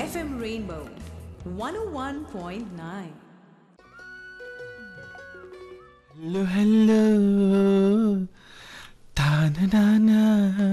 FM Rainbow 101.9. Hello hello తాననానా.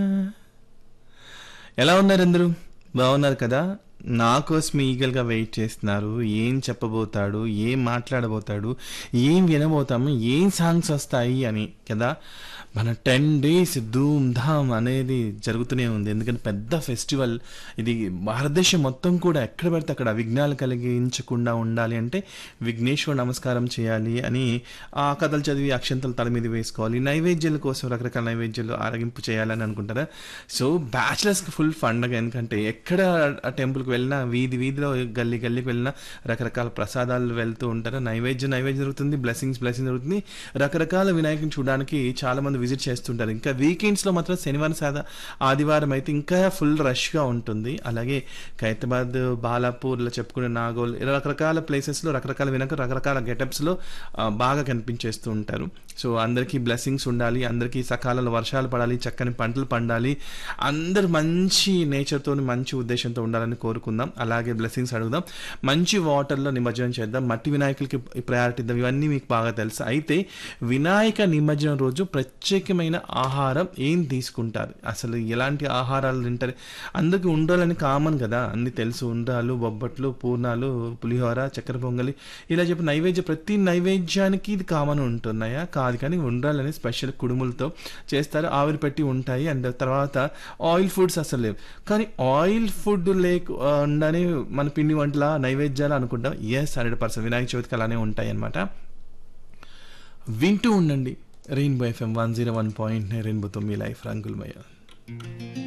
ఎలా ఉన్నారు అందరూ బాగున్నారు కదా నా కోసం ఈగల్గా వెయిట్ చేస్తున్నారు ఏం చెప్పబోతాడు ఏం మాట్లాడబోతాడు ఏం వినబోతాము ఏం సాంగ్స్ వస్తాయి అని కదా మన టెన్ డేస్ ధూమ్ ధామ్ అనేది జరుగుతూనే ఉంది ఎందుకంటే పెద్ద ఫెస్టివల్ ఇది భారతదేశం మొత్తం కూడా ఎక్కడ పడితే అక్కడ విఘ్నాలు కలిగించకుండా ఉండాలి అంటే విఘ్నేశ్వర నమస్కారం చేయాలి అని ఆ కథలు చదివి అక్షంతలు తల మీద వేసుకోవాలి నైవేద్యాల కోసం రకరకాల నైవేద్యాలు ఆరగింపు చేయాలని అనుకుంటారా సో బ్యాచిలర్స్కి ఫుల్ పండగ ఎందుకంటే ఎక్కడ ఆ టెంపుల్కి వెళ్ళినా వీధి వీధిలో గల్లీ గల్లీకి వెళ్ళినా రకరకాల ప్రసాదాలు వెళ్తూ ఉంటారు నైవేద్యం నైవేద్యం జరుగుతుంది బ్లెస్సింగ్స్ బ్లెస్సింగ్ జరుగుతుంది రకరకాల వినాయకుని చూడడానికి చాలా మంది విజిట్ చేస్తుంటారు ఇంకా వీకెండ్స్లో మాత్రం శనివారం సాదా ఆదివారం అయితే ఇంకా ఫుల్ రష్గా ఉంటుంది అలాగే ఖైరతాబాద్ బాలాపూర్లో చెప్పుకునే నాగోల్ ఇలా రకరకాల ప్లేసెస్లో రకరకాల వినాయక రకరకాల గెటప్స్లో బాగా కనిపించేస్తూ ఉంటారు సో అందరికీ బ్లెస్సింగ్స్ ఉండాలి అందరికీ సకాలంలో వర్షాలు పడాలి చక్కని పంటలు పండాలి అందరూ మంచి నేచర్తో మంచి ఉద్దేశంతో ఉండాలని కోరుకుందాం అలాగే బ్లెస్సింగ్స్ అడుగుదాం మంచి వాటర్లో నిమజ్జనం చేద్దాం మట్టి వినాయకులకి ప్రయారిటీ ఇద్దాం ఇవన్నీ మీకు బాగా తెలుసు అయితే వినాయక నిమజ్జనం రోజు ప్రత్యేకమైన ఆహారం ఏం తీసుకుంటారు అసలు ఎలాంటి ఆహారాలు తింటారు అందరికీ ఉండాలని కామన్ కదా అన్ని తెలుసు ఉండ్రాలు బొబ్బట్లు పూర్ణాలు పులిహోర చక్కెర పొంగలి ఇలా చెప్పి నైవేద్య ప్రతి నైవేద్యానికి ఇది కామన్ ఉంటున్నాయా కాదు కానీ ఉండాలని స్పెషల్ కుడుములతో చేస్తారు ఆవిరి పెట్టి ఉంటాయి అండ్ తర్వాత ఆయిల్ ఫుడ్స్ అసలు లేవు కానీ ఆయిల్ ఫుడ్ లేకుండానే మన పిండి వంటల నైవేద్యాలు అనుకుంటాం ఎస్ హండ్రెడ్ పర్సెంట్ వినాయక చవితికి అలానే ఉంటాయి అన్నమాట వింటూ ఉండండి Rainbow FM one zero one point రెయిన్బోతో మీ లైఫ్ రంగులమయ్య